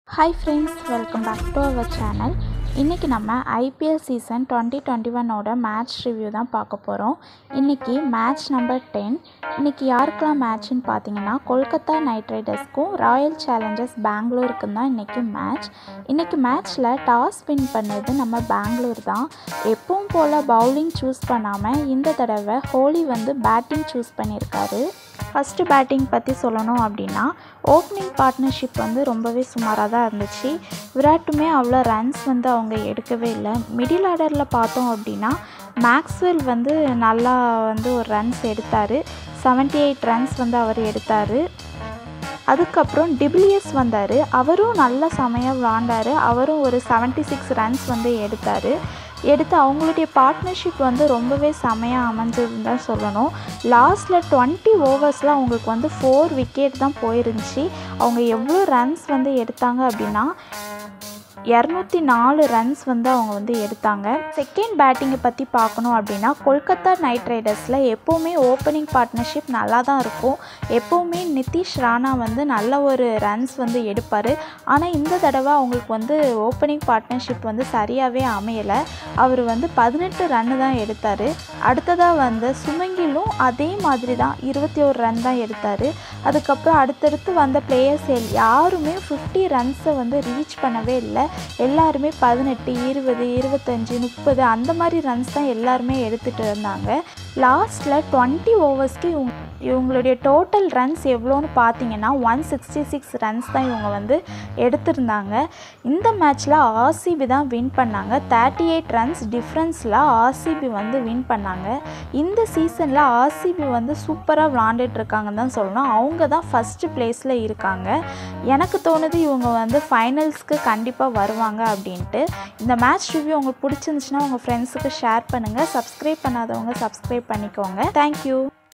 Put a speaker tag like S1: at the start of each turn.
S1: hi friends welcome back to our channel இன்றைக்கி நம்ம IPL season twenty twenty ஒன்னோட match review தான் பார்க்க போகிறோம் இன்றைக்கி மேட்ச் நம்பர் டென் இன்றைக்கி யாருக்கெல்லாம் மேட்ச்னு பார்த்தீங்கன்னா கொல்கத்தா நைட் ரைடர்ஸ்க்கும் ராயல் சேலஞ்சர்ஸ் பெங்களூருக்கும் தான் இன்றைக்கி மேட்ச் இன்றைக்கி மேட்ச்சில் டாஸ் வின் பண்ணது நம்ம பெங்களூர் தான் எப்பவும் போல் பவுலிங் சூஸ் பண்ணாமல் இந்த தடவை ஹோலி வந்து பேட்டிங் சூஸ் பண்ணியிருக்காரு ஃபஸ்ட்டு பேட்டிங் பற்றி சொல்லணும் அப்படின்னா ஓப்பனிங் பார்ட்னர்ஷிப் வந்து ரொம்பவே சுமாராக தான் இருந்துச்சு விராட்டுமே அவ்வளோ ரன்ஸ் வந்து அவங்க எடுக்கவே இல்லை மிடில் ஆர்டரில் பார்த்தோம் அப்படின்னா மேக்ஸ்வெல் வந்து நல்லா வந்து ஒரு ரன்ஸ் எடுத்தார் செவன்ட்டி எயிட் ரன்ஸ் வந்து அவர் எடுத்தார் அதுக்கப்புறம் டிபிலியஸ் வந்தார் அவரும் நல்ல செமையாக விளாண்டார் அவரும் ஒரு செவன்ட்டி சிக்ஸ் ரன்ஸ் வந்து எடுத்தார் எடுத்து அவங்களுடைய பார்ட்னர்ஷிப் வந்து ரொம்பவே செமையாக அமைஞ்சதுன்னு தான் சொல்லணும் லாஸ்ட்டில் டுவெண்ட்டி ஓவர்ஸில் அவங்களுக்கு வந்து ஃபோர் விக்கெட் தான் போயிருந்துச்சு அவங்க எவ்வளோ ரன்ஸ் வந்து எடுத்தாங்க அப்படின்னா இரநூத்தி நாலு ரன்ஸ் வந்து அவங்க வந்து எடுத்தாங்க செகண்ட் பேட்டிங்கை பற்றி பார்க்கணும் அப்படின்னா கொல்கத்தா நைட் ரைடர்ஸில் எப்போவுமே ஓப்பனிங் பார்ட்னர்ஷிப் நல்லா தான் இருக்கும் எப்போவுமே நிதிஷ் ராணா வந்து நல்ல ஒரு ரன்ஸ் வந்து எடுப்பார் ஆனால் இந்த தடவை அவங்களுக்கு வந்து ஓப்பனிங் பார்ட்னர்ஷிப் வந்து சரியாகவே அமையலை அவர் வந்து பதினெட்டு ரன்னு தான் எடுத்தார் அடுத்ததாக வந்து சுமங்கிலும் அதே மாதிரி தான் இருபத்தி ஒரு ரன் தான் எடுத்தார் அதுக்கப்புறம் அடுத்தடுத்து வந்த பிளேயர்ஸ் யாருமே ஃபிஃப்டி ரன்ஸை வந்து ரீச் பண்ணவே இல்லை எல்லாருமே பதினெட்டு இருபது இருபத்தஞ்சி முப்பது அந்த மாதிரி ரன்ஸ் தான் எல்லாருமே எடுத்துகிட்டு இருந்தாங்க லாஸ்ட்டில் டுவெண்ட்டி ஓவர்ஸ்க்கு இவங்க இவங்களுடைய டோட்டல் ரன்ஸ் எவ்வளோன்னு பார்த்தீங்கன்னா ஒன் சிக்ஸ்டி சிக்ஸ் ரன்ஸ் தான் இவங்க வந்து எடுத்திருந்தாங்க இந்த மேட்ச்சில் ஆர்சிபி தான் வின் பண்ணாங்க தேர்ட்டி எயிட் ரன்ஸ் டிஃப்ரென்ஸில் ஆர்சிபி வந்து வின் பண்ணாங்க இந்த சீசனில் ஆர்சிபி வந்து சூப்பராக விளாண்டுட்டு இருக்காங்கன்னு தான் சொல்லணும் அவங்க தான் ஃபஸ்ட்டு ப்ளேஸில் இருக்காங்க எனக்கு தோணுது இவங்க வந்து ஃபைனல்ஸ்க்கு கண்டிப்பாக வருவாங்க அப்படின்ட்டு இந்த மேட்ச் ரிவ்யூ உங்களுக்கு பிடிச்சிருந்துச்சுன்னா உங்கள் ஃப்ரெண்ட்ஸுக்கு ஷேர் பண்ணுங்கள் சப்ஸ்கிரைப் பண்ணாதவங்க சப்ஸ்கிரைப் பண்ணிக்கோங்க தேங்க்யூ